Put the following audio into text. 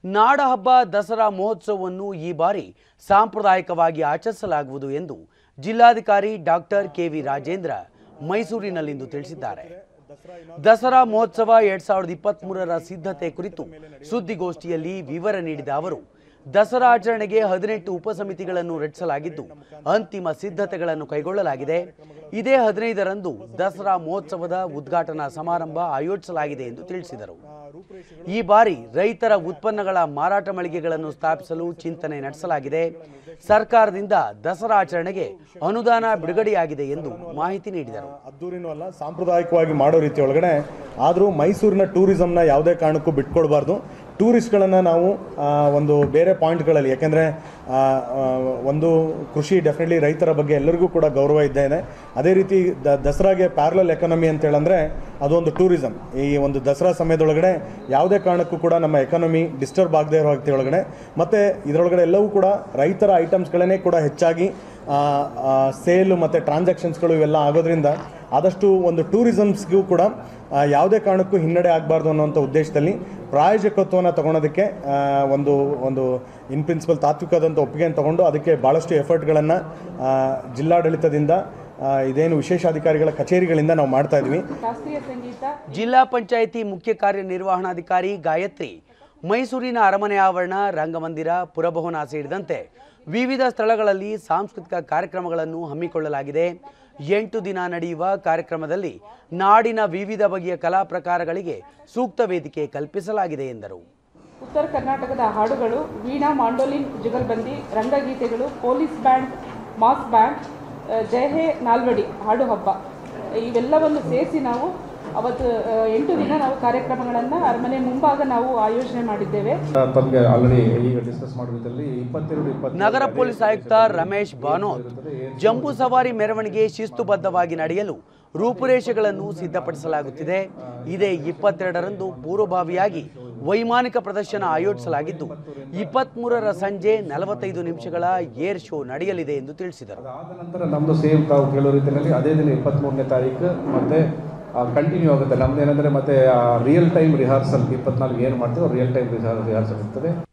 ನಾಡಹಬ್ಬ ದಸರಾ ಮಹೋತ್ಸವವನ್ನು ಈ ಬಾರಿ ಸಾಂಪ್ರದಾಯಿಕವಾಗಿ ಆಚರಿಸಲಾಗುವುದು ಎಂದು ಜಿಲ್ಲಾಧಿಕಾರಿ ಡಾಕ್ಟರ್ ಕೆವಿ ರಾಜೇಂದ್ರ ಮೈಸೂರಿನಲ್ಲಿಂದು ತಿಳಿಸಿದ್ದಾರೆ ದಸರಾ ಮಹೋತ್ಸವ ಎರಡ್ ಸಾವಿರದ ಇಪ್ಪತ್ತ್ ಮೂರರ ಸಿದ್ಧತೆ ಕುರಿತು ಸುದ್ದಿಗೋಷ್ಠಿಯಲ್ಲಿ ವಿವರ ನೀಡಿದ ಅವರು ದಸರಾ ಆಚರಣೆಗೆ ಹದಿನೆಂಟು ಉಪಸಮಿತಿಗಳನ್ನು ರಚಿಸಲಾಗಿದ್ದು ಅಂತಿಮ ಸಿದ್ಧತೆಗಳನ್ನು ಕೈಗೊಳ್ಳಲಾಗಿದೆ ಇದೇ ಹದಿನೈದರಂದು ದಸರಾ ಮಹೋತ್ಸವದ ಉದ್ಘಾಟನಾ ಸಮಾರಂಭ ಆಯೋಜಿಸಲಾಗಿದೆ ಎಂದು ತಿಳಿಸಿದರು ಈ ಬಾರಿ ರೈತರ ಉತ್ಪನ್ನಗಳ ಮಾರಾಟ ಮಳಿಗೆಗಳನ್ನು ಸ್ಥಾಪಿಸಲು ಚಿಂತನೆ ನಡೆಸಲಾಗಿದೆ ಸರ್ಕಾರದಿಂದ ದಸರಾ ಆಚರಣೆಗೆ ಅನುದಾನ ಬಿಡುಗಡೆಯಾಗಿದೆ ಎಂದು ಮಾಹಿತಿ ನೀಡಿದರು ಅದ್ದೂರಿನೂ ಅಲ್ಲ ಸಾಂಪ್ರದಾಯಿಕವಾಗಿ ಮಾಡೋ ರೀತಿ ಒಳಗಡೆ ಆದರೂ ಮೈಸೂರಿನ ಟೂರಿಸಮ್ನ ಯಾವುದೇ ಕಾರಣಕ್ಕೂ ಬಿಟ್ಕೊಡ್ಬಾರ್ದು ಟೂರಿಸ್ಟ್ಗಳನ್ನು ನಾವು ಆ, ಒಂದು ಬೇರೆ ಪಾಯಿಂಟ್ಗಳಲ್ಲಿ ಯಾಕೆಂದರೆ ಒಂದು ಕೃಷಿ ಡೆಫಿನೆಟ್ಲಿ ರೈತರ ಬಗ್ಗೆ ಎಲ್ಲರಿಗೂ ಕೂಡ ಗೌರವ ಇದ್ದೇನೆ ಅದೇ ರೀತಿ ದ ದಸರಾಗೆ ಪ್ಯಾರಲಲ್ ಎಕಾನಮಿ ಅಂತ ಹೇಳಂದ್ರೆ ಅದೊಂದು ಟೂರಿಸಮ್ ಈ ಒಂದು ದಸರಾ ಸಮಯದೊಳಗಡೆ ಯಾವುದೇ ಕಾರಣಕ್ಕೂ ಕೂಡ ನಮ್ಮ ಎಕಾನಮಿ ಡಿಸ್ಟರ್ಬ್ ಆಗದೇ ಇರೋ ರೀತಿ ಒಳಗಡೆ ಮತ್ತು ಇದರೊಳಗಡೆ ಎಲ್ಲವೂ ಕೂಡ ರೈತರ ಐಟಮ್ಸ್ಗಳನ್ನೇ ಕೂಡ ಹೆಚ್ಚಾಗಿ ಸೇಲು ಮತ್ತು ಟ್ರಾನ್ಸಾಕ್ಷನ್ಸ್ಗಳು ಇವೆಲ್ಲ ಆಗೋದ್ರಿಂದ ಆದಷ್ಟು ಒಂದು ಟೂರಿಸಮ್ಸ್ಗೂ ಕೂಡ ಆ, ಯಾವುದೇ ಕಾರಣಕ್ಕೂ ಹಿನ್ನಡೆ ಆಗಬಾರ್ದು ಅನ್ನೋಂಥ ಉದ್ದೇಶದಲ್ಲಿ ಪ್ರಾಯೋಜಕತ್ವವನ್ನು ತಗೊಳೋದಕ್ಕೆ ಆ, ಒಂದು ಒಂದು ಇನ್ ಪ್ರಿನ್ಸಿಪಲ್ ತಾತ್ವಿಕವಾದಂಥ ಒಪ್ಪಿಗೆಯನ್ನು ತಗೊಂಡು ಅದಕ್ಕೆ ಭಾಳಷ್ಟು ಎಫರ್ಟ್ಗಳನ್ನು ಜಿಲ್ಲಾಡಳಿತದಿಂದ ಆ, ಇದೇನು ವಿಶೇಷಾಧಿಕಾರಿಗಳ ಕಚೇರಿಗಳಿಂದ ನಾವು ಮಾಡ್ತಾ ಇದ್ವಿ ಶಾಸ್ತ್ರೀಯ ಸಂಗೀತ ಜಿಲ್ಲಾ ಪಂಚಾಯಿತಿ ಮುಖ್ಯ ಕಾರ್ಯನಿರ್ವಹಣಾಧಿಕಾರಿ ಗಾಯತ್ರಿ ಮೈಸೂರಿನ ಅರಮನೆ ಆವರಣ ರಂಗಮಂದಿರ ಪುರಭವನ ಸೇರಿದಂತೆ ವಿವಿಧ ಸ್ಥಳಗಳಲ್ಲಿ ಸಾಂಸ್ಕೃತಿಕ ಕಾರ್ಯಕ್ರಮಗಳನ್ನು ಹಮ್ಮಿಕೊಳ್ಳಲಾಗಿದೆ ಎಂಟು ದಿನ ನಡೆಯುವ ಕಾರ್ಯಕ್ರಮದಲ್ಲಿ ನಾಡಿನ ವಿವಿಧ ಬಗೆಯ ಕಲಾ ಪ್ರಕಾರಗಳಿಗೆ ಸೂಕ್ತ ವೇದಿಕೆ ಕಲ್ಪಿಸಲಾಗಿದೆ ಎಂದರು ಉತ್ತರ ಕರ್ನಾಟಕದ ಹಾಡುಗಳು ವೀಣಾ ಮಾಂಡೋಲಿನ್ ಜುಗಲ್ಬಂದಿ ರಂಗಗೀತೆಗಳು ಪೊಲೀಸ್ ಬ್ಯಾಂಡ್ ಮಾಸ್ ಬ್ಯಾಂಡ್ ಆ, ಜಯ ಹೇ ನಾಲ್ವಡಿ ಹಾಡು ಹಬ್ಬ ಇವೆಲ್ಲವನ್ನು ಸೇರಿಸಿ ನಾವು ಅವತ್ತು ಆ, ಎಂಟು ದಿನ ನಾವು ಕಾರ್ಯಕ್ರಮಗಳನ್ನು ಅರಮನೆ ಮುಂಭಾಗ ನಾವು ಆಯೋಜನೆ ಮಾಡಿದ್ದೇವೆ ತಮಗೆ ಆಲ್ರೆಡಿ ಈಗ ಡಿಸ್ಕಸ್ ಮಾಡಿದ್ರಲ್ಲಿ ಇಪ್ಪತ್ತೆರಡು ಇಪ್ಪತ್ತು ನಗರ ಪೊಲೀಸ್ ಆಯುಕ್ತ ರಮೇಶ್ ಬಾನೋತ್ ಜಂಬೂ ಸವಾರಿ ಮೆರವಣಿಗೆ ಶಿಸ್ತುಬದ್ಧವಾಗಿ ನಡೆಯಲು ರೂಪುರೇಷೆಗಳನ್ನು ಸಿದ್ಧಪಡಿಸಲಾಗುತ್ತಿದೆ ಇದೇ ಇಪ್ಪತ್ತೆರಡರಂದು ಪೂರ್ವಭಾವಿಯಾಗಿ ವೈಮಾನಿಕ ಪ್ರದರ್ಶನ ಆಯೋಜಿಸಲಾಗಿದ್ದು ಇಪ್ಪತ್ತ್ಮೂರರ ಸಂಜೆ ನಲವತ್ತೈದು ನಿಮಿಷಗಳ ಏರ್ ಶೋ ನಡೆಯಲಿದೆ ಎಂದು ತಿಳಿಸಿದರು ಆದ ನಂತರ ನಮ್ಮದು ಸೇಮ್ ತಾವು ಕೇಳೋ ರೀತಿಯಲ್ಲಿ ಅದೇ ದಿನ ಇಪ್ಪತ್ತ್ಮೂರನೇ ತಾರೀಕು ಮತ್ತೆ ಕಂಟಿನ್ಯೂ ಆಗುತ್ತೆ ನಮ್ದು ಏನಂದರೆ ಮತ್ತೆ ರಿಯಲ್ ಟೈಮ್ ರಿಹಾರ್ಸಲ್ ಇಪ್ಪತ್ನಾಲ್ಕು ಏನು ಮಾಡ್ತೀವೋ ರಿಯಲ್ ಟೈಮ್ ರಿಹಾರ್ಸಲ್ ಇರ್ತದೆ